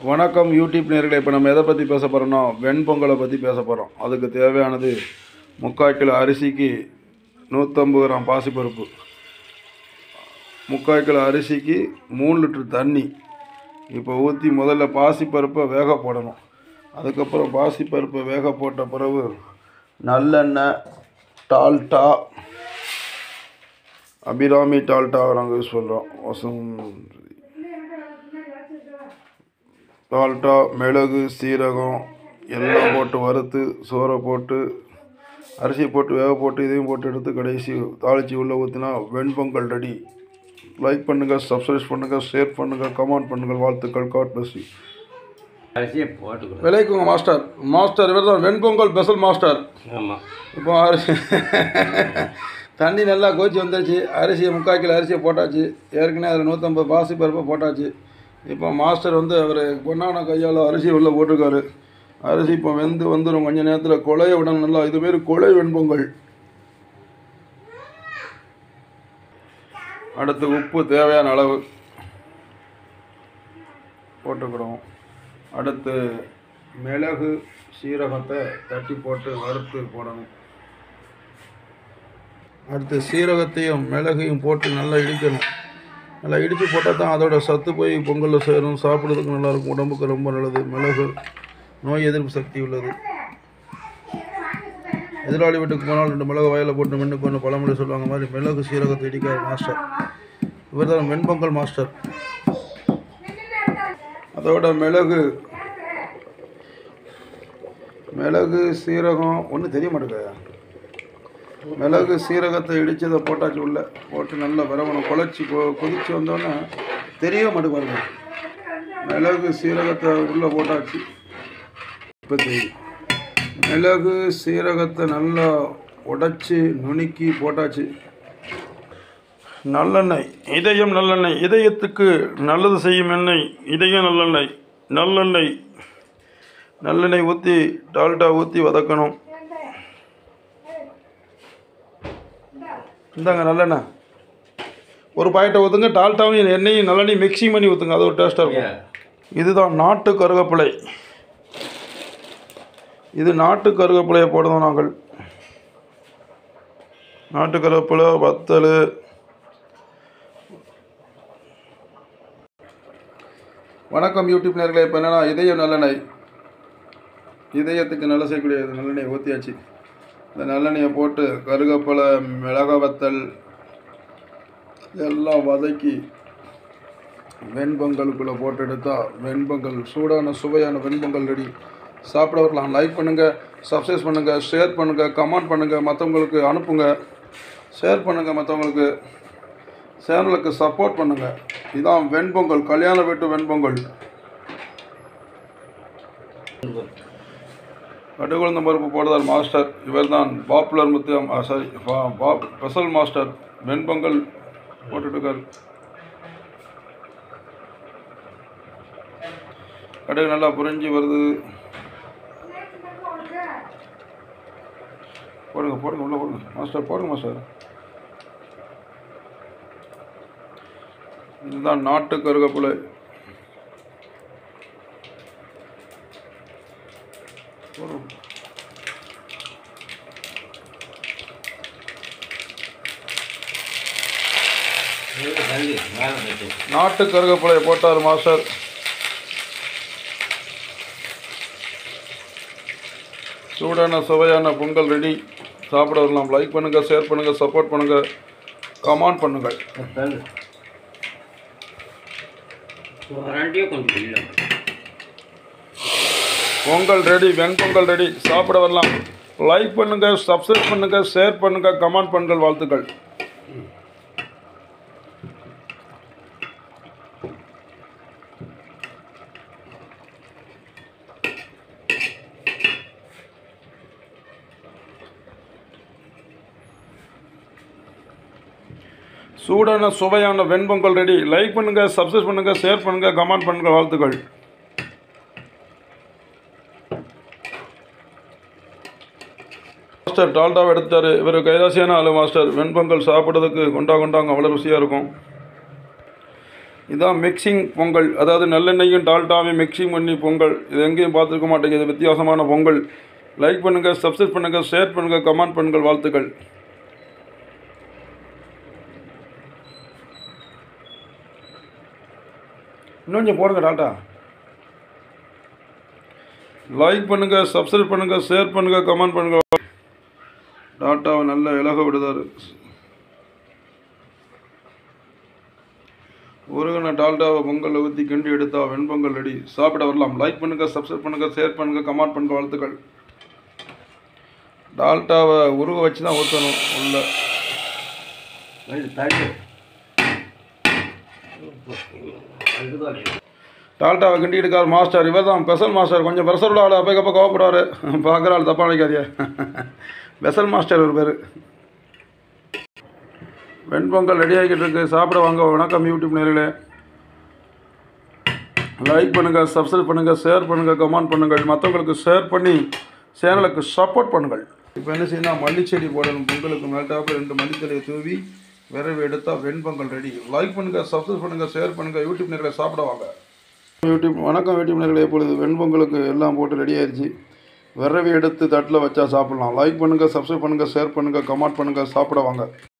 வணக்கம் யூடியூப் நேர்களே இப்போ நம்ம எதை பற்றி பேச போகிறோம்னா வெண்பொங்கலை பற்றி பேச போகிறோம் அதுக்கு தேவையானது முக்கால் கிலோ அரிசிக்கு நூற்றம்பது கிராம் பாசிப்பருப்பு முக்கால் கிலோ அரிசிக்கு மூணு லிட்டர் தண்ணி இப்போ ஊற்றி முதல்ல பாசிப்பருப்பை வேக போடணும் அதுக்கப்புறம் பாசிப்பருப்பை வேக போட்ட பிறகு நல்லெண்ணெய் டால்டா அபிராமி டால்டா நாங்கள் யூஸ் பண்ணுறோம் வசம் டால்டா மிளகு சீரகம் எல்லாம் போட்டு வறுத்து சோறை போட்டு அரிசி போட்டு வேக போட்டு இதையும் போட்டு எடுத்து கடைசி தாளித்து உள்ளே ஊற்றினா வெண்பொங்கல் ரெடி லைக் பண்ணுங்கள் சப்ஸ்கிரைப் பண்ணுங்கள் ஷேர் பண்ணுங்கள் கமெண்ட் பண்ணுங்கள் வாழ்த்துக்கள் காட் பிளஸ் யூ அரிசியை போட்டுக்கணும் விலைக்குங்க மாஸ்டர் மாஸ்டர் இவர் தான் வெண்பொங்கல் பெசல் மாஸ்டர் ஆமாம் இப்போ அரிசி தண்ணி நல்லா கொதிச்சு வந்துருச்சு அரிசியை முக்கால் கிலோ அரிசியை போட்டாச்சு ஏற்கனவே அதில் நூற்றம்பது பாசி பருப்பை போட்டாச்சு இப்போ மாஸ்டர் வந்து அவர் பொன்னான கையால் அரிசி உள்ளே போட்டிருக்காரு அரிசி இப்போ வெந்து வந்துடும் கொஞ்ச நேரத்தில் குழைய விடணும் நல்லா இது பேர் குழை வெண்பொங்கல் அடுத்து உப்பு தேவையான அளவு போட்டுக்கிறோம் அடுத்து மிளகு சீரகத்தை தட்டி போட்டு வறுத்து போடணும் அடுத்து சீரகத்தையும் மிளகையும் போட்டு நல்லா இடிக்கணும் நல்லா இடித்து போட்டால் தான் அதோட சத்து போய் பொங்கலில் சேரும் சாப்பிட்றதுக்கு நல்லாயிருக்கும் உடம்புக்கு ரொம்ப நல்லது மிளகு நோய் எதிர்ப்பு சக்தி உள்ளது எதிராளி வீட்டுக்கு போனால் ரெண்டு மிளகு வயலில் போட்டு மென்னுக்கு ஒன்று பழமொழி சொல்லுவாங்க மாதிரி மிளகு சீரகத்தை இடிக்கார் மாஸ்டர் இவர் தான் வெண்பொங்கல் மாஸ்டர் அதோட மிளகு மிளகு சீரகம் ஒன்றும் தெரிய மாட்டேங்குதா மிளகு சீரகத்தை இடிச்சதை போட்டாச்சு உள்ள போட்டு நல்லா விரவணும் குழச்சி கொ கொதிச்சு வந்தோன்னே தெரிய மாட்டேங்க பாருங்க மிளகு சீரகத்தை உள்ளே போட்டாச்சு இப்போ தெரியும் மிளகு சீரகத்தை நல்லா உடைச்சி நுணுக்கி போட்டாச்சு நல்லெண்ணெய் இதயம் நல்லெண்ணெய் இதயத்துக்கு நல்லது செய்யும் எண்ணெய் இதயம் நல்லெண்ணெய் நல்லெண்ணெய் நல்லெண்ணெய் ஊற்றி டால்டா ஊற்றி வதக்கணும் இந்தாங்க நல்லெண்ணெய் ஒரு பாக்கெட்டை ஊற்றுங்க டால்டாவும் எண்ணெயும் நல்லெண்ணெய் மிக்சிங் பண்ணி ஊற்றுங்க அது ஒரு டேஸ்ட்டாக இருக்கும் இதுதான் நாட்டு கருவேப்பிலை இது நாட்டு கருவேப்பிலையை போடுறோம் நாங்கள் நாட்டு கருவேப்பிலை வத்தல் வணக்கம் யூடியூப் நேர்களே இப்போ என்னன்னா இதயம் நல்லெண்ணெய் இதயத்துக்கு நல்ல செய்யக்கூடிய நல்லெண்ணெய் ஊற்றியாச்சு இந்த நல்லெண்ணெயை போட்டு கருகப்பலை மிளகா வத்தல் எல்லாம் வதக்கி வெண்பொங்கலுக்குள்ளே போட்டு எடுத்தால் வெண்பொங்கல் சூடான சுவையான வெண்பொங்கல் ரெடி சாப்பிட வரலாம் லைக் பண்ணுங்கள் சப்ஸ்கிரைப் பண்ணுங்கள் ஷேர் பண்ணுங்கள் கமெண்ட் பண்ணுங்கள் மற்றவங்களுக்கு அனுப்புங்க ஷேர் பண்ணுங்கள் மற்றவங்களுக்கு சேனலுக்கு சப்போர்ட் பண்ணுங்கள் இதான் வெண்பொங்கல் கல்யாண வீட்டு வெண்பொங்கல் கடுகுழந்த பருப்பு போடுதார் மாஸ்டர் இவர்தான் பாப்புலர் முத்தியம் சாரி பாப் ஸ்பெஷல் மாஸ்டர் வெண்பொங்கல் போட்டுட்ருக்கார் கடுகு நல்லா புரிஞ்சு வருது போடுங்க போடுங்க உள்ள போடுங்க மாஸ்டர் போடுங்க மாஸ்டர் இதுதான் நாட்டு கருகப்புலை போடுங்க. தள்ளி மேலே வச்சு நாட்டு கருகப்புலையை போட்டார் மாஸ்டர் சூடான சுவையான பொங்கல் ரெடி சாப்பிட வரலாம் லைக் பண்ணுங்கள் ஷேர் பண்ணுங்கள் சப்போர்ட் பண்ணுங்கள் கமெண்ட் பண்ணுங்கள் தள்ளு ரெண்டையும் கொஞ்சம் இல்லை பொங்கல் ரெடி வெண்பொங்கல் ரெடி சாப்பிட வரலாம் லைக் பண்ணுங்கள் சப்ஸ்கிரைப் பண்ணுங்கள் ஷேர் பண்ணுங்கள் கமெண்ட் பண்ணுங்கள் வாழ்த்துக்கள் சூடான சுவையான வெண்பொங்கல் ரெடி லைக் பண்ணுங்கள் சப்ஸ்கிரைப் பண்ணுங்கள் ஷேர் பண்ணுங்கள் கமெண்ட் பண்ணுங்கள் வாழ்த்துக்கள் மாஸ்டர் டால்டாவை எடுத்தார் இவர் கைராசியான ஆளு மாஸ்டர் வெண்பொங்கல் சாப்பிட்றதுக்கு கொண்டா கொண்டாங்க அவ்வளோ ருசியாக இருக்கும் இதான் மிக்சிங் பொங்கல் அதாவது நல்லெண்ணெயும் டால்டாவையும் மிக்சிங் பண்ணி பொங்கல் இது எங்கேயும் பார்த்துருக்க மாட்டேங்க இது வித்தியாசமான பொங்கல் லைக் பண்ணுங்கள் சப்ஸ்கிரைப் பண்ணுங்கள் ஷேர் பண்ணுங்கள் கமெண்ட் பண்ணுங்கள் வாழ்த்துக்கள் இன்னும் கொஞ்சம் போடுங்க டால்டா லைக் பண்ணுங்கள் சப்ஸ்கிரைப் பண்ணுங்கள் ஷேர் பண்ணுங்கள் கமெண்ட் பண்ணுங்கள் டாட்டாவை நல்ல இலக விடுதாரு உருகின டால்டாவை பொங்கலில் ஊற்றி கிண்டி எடுத்தா வெண்பொங்கல் ரெடி சாப்பிட வரலாம் லைக் பண்ணுங்கள் சப்ஸ்கிரைப் பண்ணுங்கள் ஷேர் பண்ணுங்கள் கமெண்ட் பண்ணுங்கள் வாழ்த்துக்கள் டால்டாவை உருக வச்சு தான் ஊற்றணும் உள்ள வந்து தள்ளு அதுதான் டால்டாவை கிண்டி எடுக்கார் மாஸ்டர் இவர் தான் ஸ்பெஷல் மாஸ்டர் கொஞ்சம் ப்ரெஷர் உள்ள ஆள் அப்போ அப்போ கோவப்படுவார் பார்க்குற ஆள் தப்பாக நினைக்காதீங்க ஸ்பெஷல் மாஸ்டர் ஒரு பேர் வெண்பொங்கல் ரெடி ஆகிக்கிட்டு இருக்கு சாப்பிட வாங்க வணக்கம் யூடியூப் நேரில் லைக் பண்ணுங்கள் சப்ஸ்கிரைப் பண்ணுங்கள் ஷேர் பண்ணுங்கள் கமெண்ட் பண்ணுங்கள் மற்றவங்களுக்கு ஷேர் பண்ணி சேனலுக்கு சப்போர்ட் பண்ணுங்கள் இப்போ என்ன செய்யணும் மல்லிச்செடி போடணும் பொங்கலுக்கு மேல்டாப்பில் ரெண்டு மல்லித்தலையை தூவி விரைவு எடுத்தால் வெண்பொங்கல் ரெடி லைக் பண்ணுங்கள் சப்ஸ்கிரைப் பண்ணுங்கள் ஷேர் பண்ணுங்கள் யூடியூப் நேரில் சாப்பிட வாங்க யூடியூப் வணக்கம் யூடியூப் நேர்களே இப்பொழுது வெண்பொங்கலுக்கு எல்லாம் போட்டு ரெடி ஆயிடுச்சு விரவி எடுத்து தட்டில் வச்சா சாப்பிட்லாம் லைக் பண்ணுங்கள் சப்ஸ்கிரைப் பண்ணுங்கள் ஷேர் பண்ணுங்கள் கமெண்ட் பண்ணுங்கள் சாப்பிட வாங்க